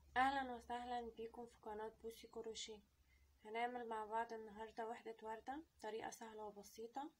اهلا وسهلا بيكم في قناة بوسي كروشيه هنعمل مع بعض النهاردة وحدة وردة طريقة سهلة وبسيطة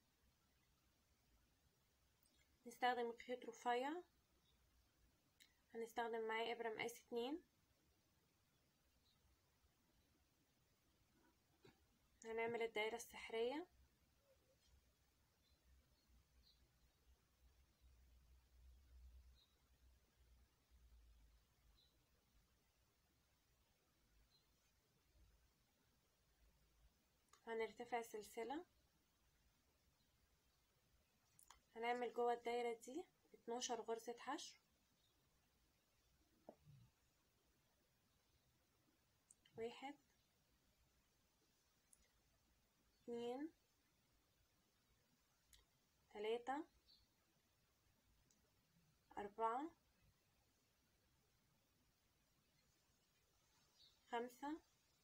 نستخدم خيط رفيع هنستخدم معاه ابرة مقاس اتنين هنعمل الدايرة السحرية هنرتفع سلسلة هنعمل جوه الدايرة دي اتناشر غرزة حشو واحد اتنين تلاتة أربعة خمسة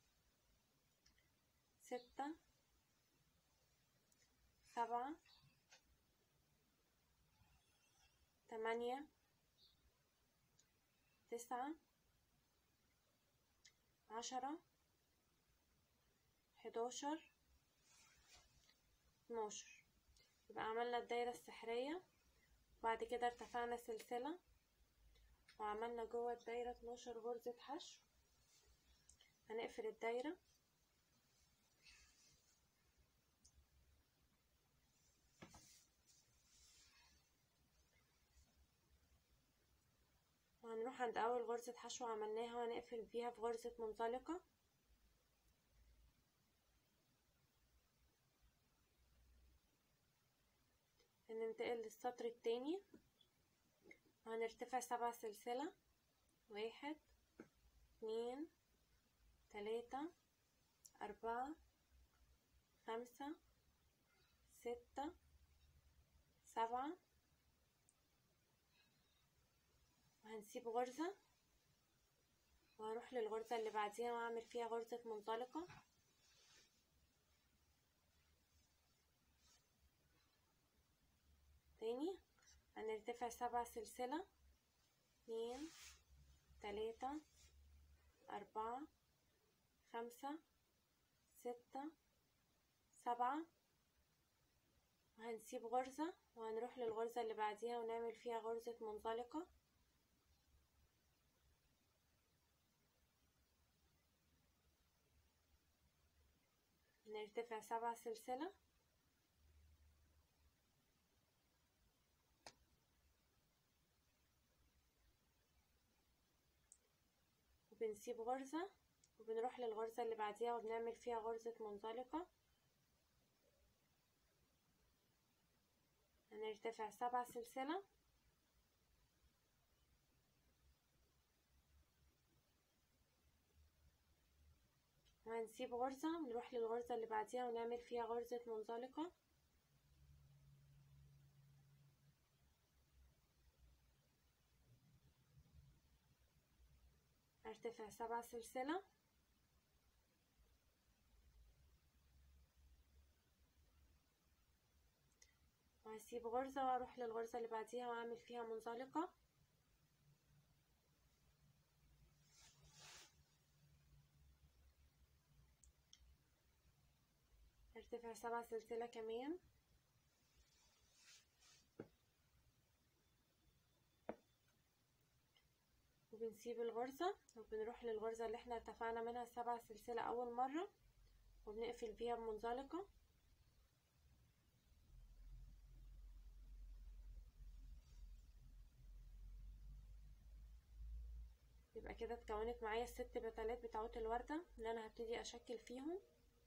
ستة سبعة تمانية تسعة عشرة حداشر اتناشر يبقى عملنا الدايرة السحرية وبعد كده ارتفعنا سلسلة وعملنا جوه الدايرة اتناشر غرزة حشو هنقفل الدايرة وهنروح عند اول غرزة حشو عملناها وهنقفل بيها في غرزة منزلقة هننتقل للسطر التاني وهنرتفع سبع سلسلة واحد اتنين تلاتة أربعة خمسة ستة سبعة وهنسيب غرزة وهروح للغرزة اللي بعديها واعمل فيها غرزة منطلقة تاني هنرتفع سبع سلسلة اتنين تلاتة أربعة خمسة ستة سبعة وهنسيب غرزة وهنروح للغرزة اللي بعديها ونعمل فيها غرزة منزلقة نرتفع سبع سلسلة وبنسيب غرزة وبنروح للغرزة اللي بعديها وبنعمل فيها غرزة منزلقة هنرتفع سبع سلسلة وهنسيب غرزة ونروح للغرزة اللي بعديها ونعمل فيها غرزة منزلقة ارتفع سبع سلسلة وهسيب غرزة واروح للغرزة اللي بعديها واعمل فيها منزلقة ارتفع سبع سلسلة كمان وبنسيب الغرزة وبنروح للغرزة اللي احنا ارتفعنا منها سبع سلسلة اول مرة وبنقفل بيها بمنزلقة يبقى كده اتكونت معايا الست بتلات بتاعت الوردة اللي انا هبتدي اشكل فيهم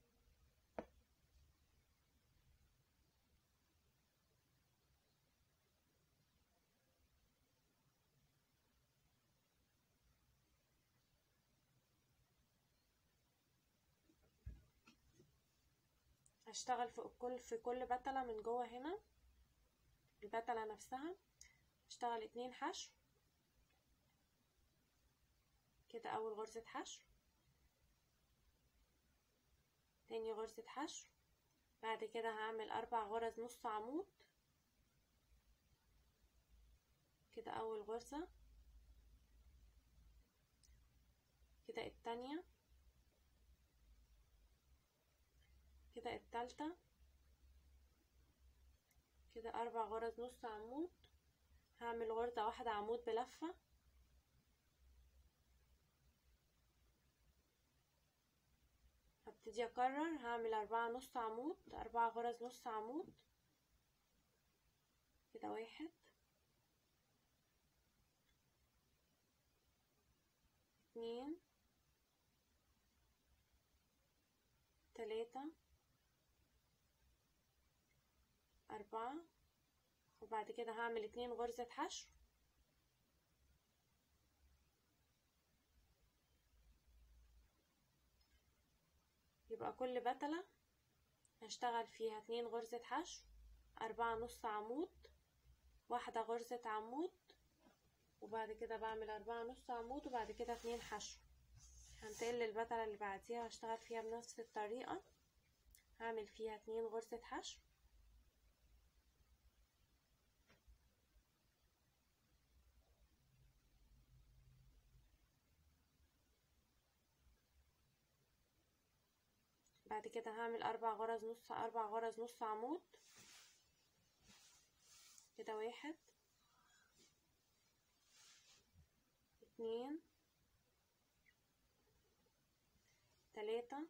هشتغل في كل في كل بتلة من جوه هنا البتلة نفسها هشتغل اتنين حشو كده اول غرزة حشو تاني غرزة حشو بعد كده هعمل اربع غرز نص عمود كده اول غرزة كده التانية كده التالتة كده اربع غرز نص عمود هعمل غرزة واحدة عمود بلفة هبتدي اكرر هعمل اربعة نص عمود اربعة غرز نص عمود كده واحد اتنين تلاتة أربعة وبعد كده هعمل اتنين غرزة حشو يبقى كل بتلة هشتغل فيها اتنين غرزة حشو أربعة نص عمود واحدة غرزة عمود وبعد كده بعمل أربعة نص عمود وبعد كده اتنين حشو هنتقل للبتلة اللي بعديها هشتغل فيها بنفس الطريقة هعمل فيها اتنين غرزة حشو بعد كده هعمل اربع غرز نص اربع غرز نص عمود كده واحد اتنين تلاتة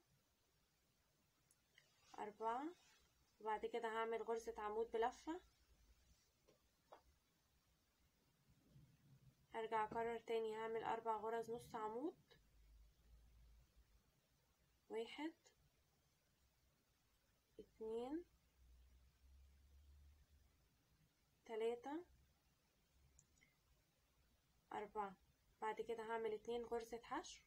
أربعة وبعد كده هعمل غرزة عمود بلفة هرجع أكرر تاني هعمل أربع غرز نص عمود واحد اتنين تلاتة أربعة بعد كده هعمل اتنين غرزة حشو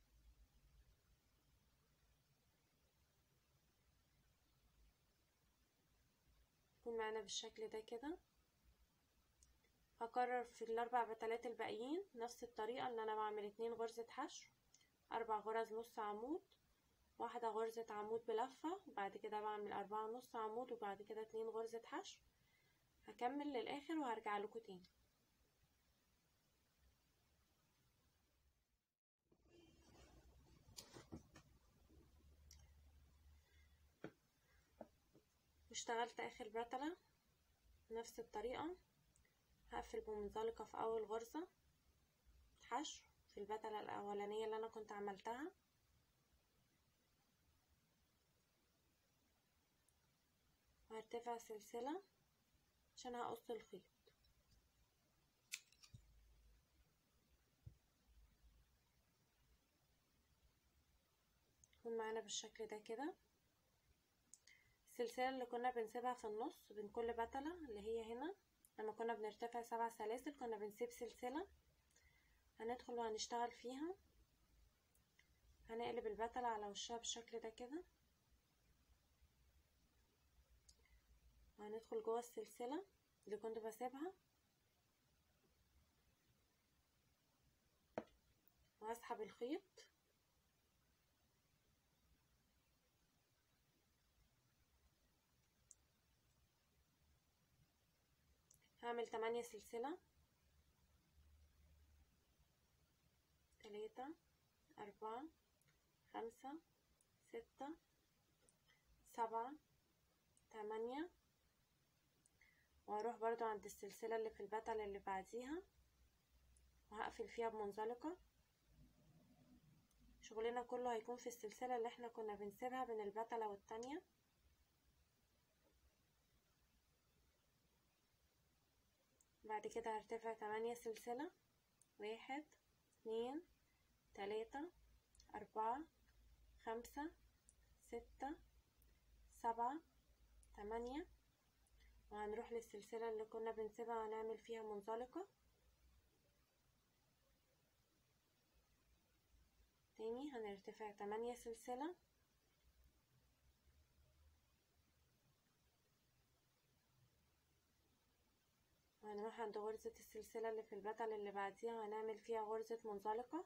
يكون معانا بالشكل ده كده هكرر في الاربع بتلات الباقيين نفس الطريقة ان انا بعمل اتنين غرزة حشو اربع غرز نص عمود واحدة غرزة عمود بلفة بعد كده بعمل أربعة نص عمود وبعد كده اتنين غرزة حشو هكمل للآخر وهرجع لكم تاني اشتغلت آخر بتلة نفس الطريقة هقفل بمنزلقة في أول غرزة حشو في البتلة الأولانية اللي أنا كنت عملتها وهرتفع سلسلة عشان هقص الخيط يكون معانا بالشكل ده كده السلسلة اللي كنا بنسيبها في النص بين كل بتلة اللي هي هنا لما كنا بنرتفع سبع سلاسل كنا بنسيب سلسلة هندخل وهنشتغل فيها هنقلب البتلة على وشها بالشكل ده كده وهندخل جوه السلسلة اللي كنت بسيبها وهسحب الخيط هعمل تمانية سلسلة تلاتة أربعة خمسة ستة سبعة تمانية وهروح برضو عند السلسلة اللي في البتل اللي بعديها وهقفل فيها بمنزلقة شغلنا كله هيكون في السلسلة اللي احنا كنا بنسيبها بين البتلة والتانية بعد كده هرتفع تمانية سلسلة واحد اتنين تلاتة أربعة خمسة ستة سبعة تمانية وهنروح للسلسلة اللي كنا بنسيبها وهنعمل فيها منزلقة تاني هنرتفع تمانية سلسلة وهنروح عند غرزة السلسلة اللي في البتل اللي بعديها وهنعمل فيها غرزة منزلقة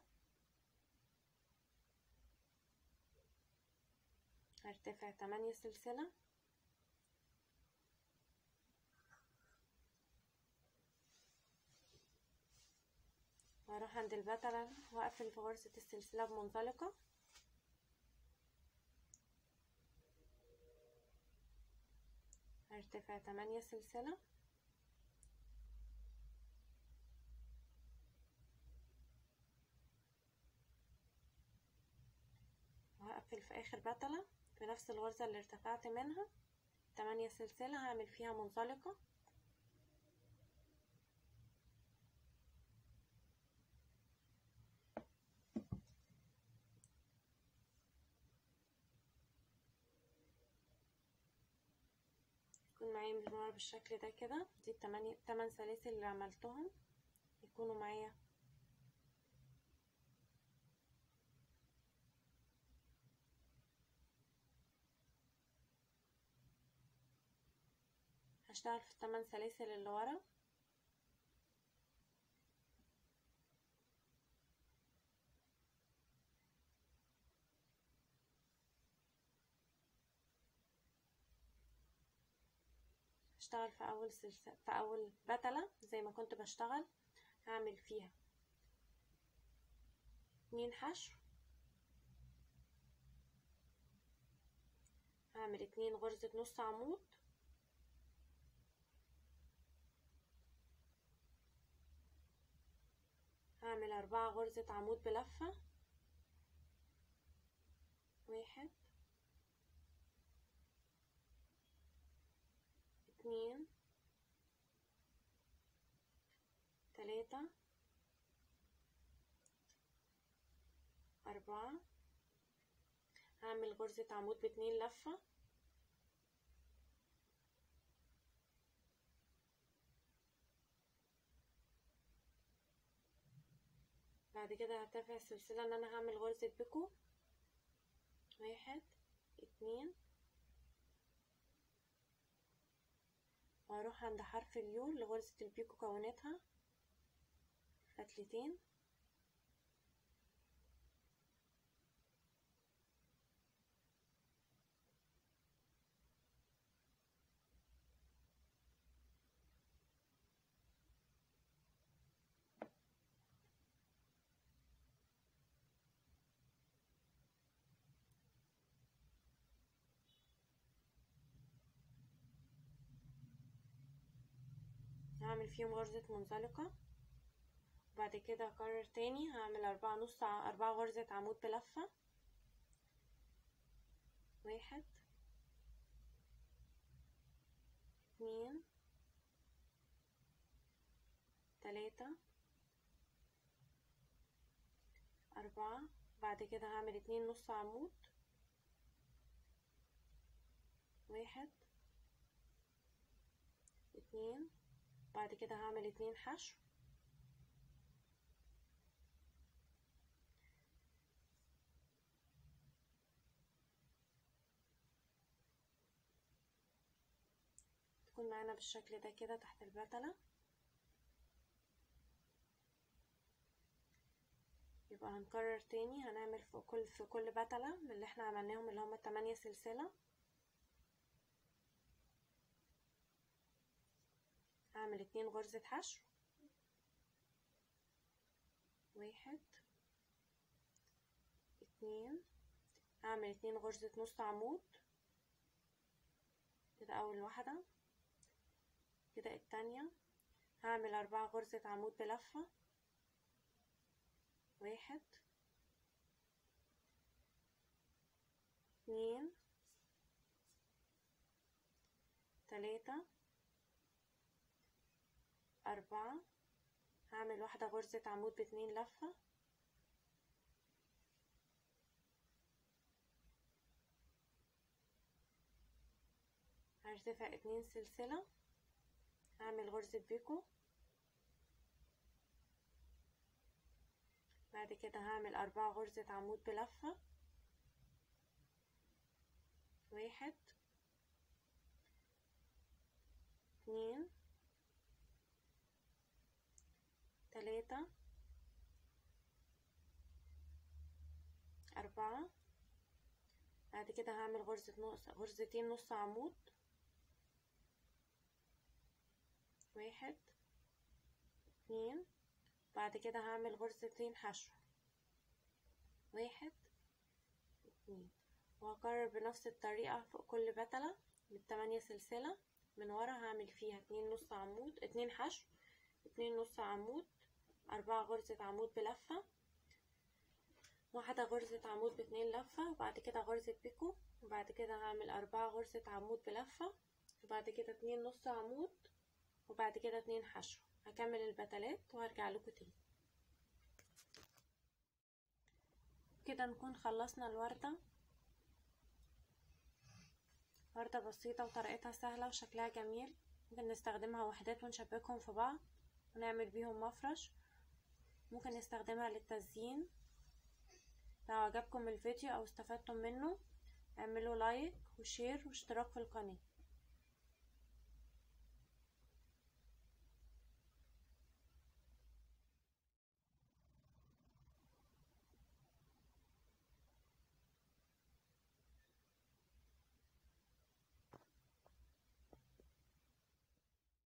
هرتفع تمانية سلسلة واروح عند البتلة واقفل في غرزة السلسلة بمنطلقة هرتفع تمانية سلسلة وهقفل في اخر بتلة في نفس الغرزة اللي ارتفعت منها تمانية سلسلة هعمل فيها منطلقة يكون معايا مجموعة بالشكل ده كده دي التمانية التمن سلاسل اللي عملتهم يكونوا معايا هشتغل في التمن سلاسل اللي ورا هشتغل في اول سلسلة في اول بتلة زي ما كنت بشتغل هعمل فيها اتنين حشو هعمل اتنين غرزة نص عمود هعمل أربعة غرزة عمود بلفة واحد اتنين تلاتة أربعة هعمل غرزة عمود باتنين لفة بعد كده هرتفع السلسلة ان انا هعمل غرزة بيكو واحد اتنين واروح عند حرف اليو لغرزة البيكو كونتها فتلتين هعمل فيهم غرزة منزلقة بعد كده اكرر تاني هعمل اربعة نص ع- اربعة غرزة عمود بلفة واحد اتنين تلاتة أربعة بعد كده هعمل اتنين نص عمود واحد اتنين بعد كده هعمل اتنين حشو تكون معانا بالشكل ده كده تحت البتلة يبقى هنكرر تاني هنعمل في كل في كل بتلة من اللي احنا عملناهم اللي هما تمانية سلسلة هعمل اتنين غرزة حشو واحد اتنين هعمل اتنين غرزة نص عمود كده اول واحدة كده التانية هعمل اربعة غرزة عمود بلفة واحد اتنين تلاتة أربعة هعمل واحدة غرزة عمود باتنين لفة هرتفع اتنين سلسلة هعمل غرزة بيكو بعد كده هعمل أربعة غرزة عمود بلفة واحد اتنين تلاتة أربعة بعد كده هعمل غرزة نص غرزتين نص عمود واحد اتنين بعد كده هعمل غرزتين حشو واحد اتنين وهكرر بنفس الطريقة فوق كل بتلة بالتمانية سلسلة من ورا هعمل فيها اتنين نص عمود اتنين حشو اتنين نص عمود أربعة غرزة عمود بلفة واحدة غرزة عمود باتنين لفة وبعد كده غرزة بيكو وبعد كده هعمل أربعة غرزة عمود بلفة وبعد كده اتنين نص عمود وبعد كده اتنين حشو هكمل البتلات وهرجع لكم تاني كده نكون خلصنا الوردة وردة بسيطة وطريقتها سهلة وشكلها جميل ممكن نستخدمها وحدات ونشبكهم في بعض ونعمل بيهم مفرش ممكن نستخدمها للتزيين لو عجبكم الفيديو او استفدتم منه اعملوا لايك وشير واشتراك في القناة